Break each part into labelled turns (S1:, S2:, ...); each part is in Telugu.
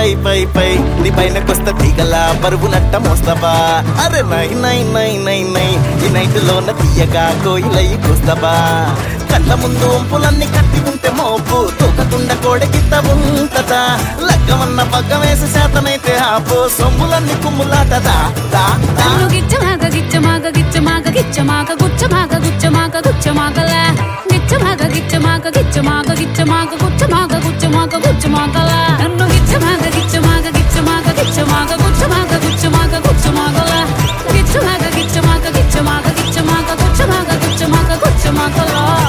S1: పై పై పై నీ పైన కొస్త తీగల బరువు నట్ట మోస్తావా అరే నై నై నై నై నై ఈ నైట్ లోన తీయగా కోయిలయ్యి కూస్తావా కళ్ళ ముందు వంపులన్నీ కట్టి ఉంటే మోపు తూకతుండ కోడెకిత్త ఉంటదా లగ్గమన్న పగ్గం వేసి శాతనైతే ఆపు సొమ్ములన్నీ కుమ్ములాటదా దా దా
S2: నన్ను గిచ్చమాగ గిచ్చమాగ గిచ్చమాగ గిచ్చమాగ గుచ్చమాగ గుచ్చమాగ గుచ్చమాగల గిచ్చమాగ గిచ్చమాగ గిచ్చమాగ గిచ్చమాగ గుచ్చమాగ గుచ్చమాగ గుచ్చమాగల నన్ను గిచ్చమాగ గిచ్చమాగ గిచ్చమాగ గిచ్చమాగ గుచ్చమాగ గుచ్చమాగ గుచ్చమాగల గిచ్చమాగ గిచ్చమాగ గిచ్చమాగ గిచ్చమాగ గుచ్చమాగ గుచ్చమాగ గుచ్చమాగల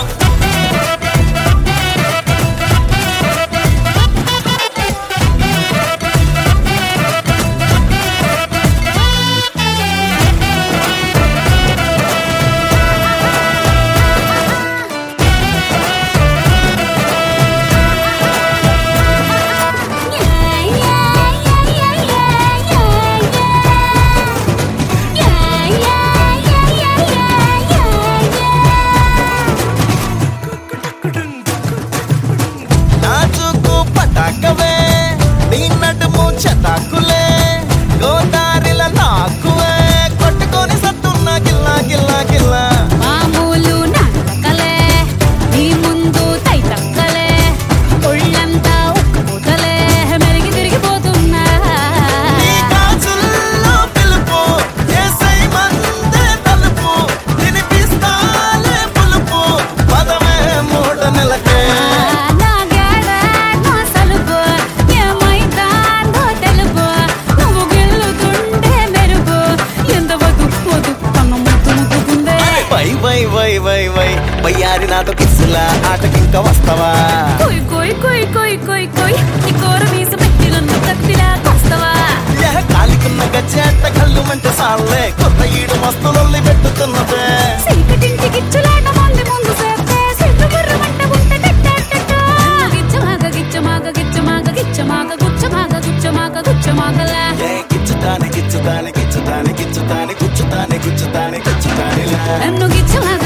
S1: నాచుకు పటాకవే నీ నడుము చటాకులే గోదారిల నాకువే కొట్టుకొని సత్తున్న గిల్లా గిల్లా గిల్లా
S2: మామూలు నాటకలే నీ ముందు తైతక్కలే ఒళ్ళంతా ఉక్కుపోతలే మెరిగి తిరిగిపోతున్నా
S1: నీ గాజుల్లో పిలుపు ఏసై మందే తలుపు వినిపిస్తాలే పులుపు పదమే మూట నెలకే
S2: నా గేడ నా సలుపు ఏమైందో తెలుపు నువ్వు గెలుతుండే మెరుపు ఎంత వద్దు వద్దు కన్న ముద్దు ముద్దుకుందే
S1: వై వై వై వై వై వయ్యారి నాతో కిస్సులా ఆటకింక వస్తావా
S2: కొయ్ కొయ్ కొయ్ కొయ్ కొయ్ కొయ్ నీ కోర మీస పెట్టి నన్ను కత్తిలా కొస్తవా
S1: యహ కాలికున్న గచ్చేట కళ్ళు మంటే సాలే కొత్త ఈడు మస్తులొల్లి పెట్టుతున్నదే
S2: చీకటింటి గిచ్చులాట మంది ముందు సేస్తే సిగ్గు బుర్రమంట ఉంటే టెట్టెట్టెట్ట. గిచ్చమాగ గిచ్చమాగ గిచ్చమాగ గిచ్చమాగ గుచ్చమాగ గుచ్చమాగ గుచ్చమాగలా
S1: ఏ గిచ్చుతాని గిచ్చుతాని గిచ్చుతాని గిచ్చుతాని గుచ్చుతాని గుచ్చుతాని గుచ్చుతానిలా
S2: నన్ను గిచ్చమాగ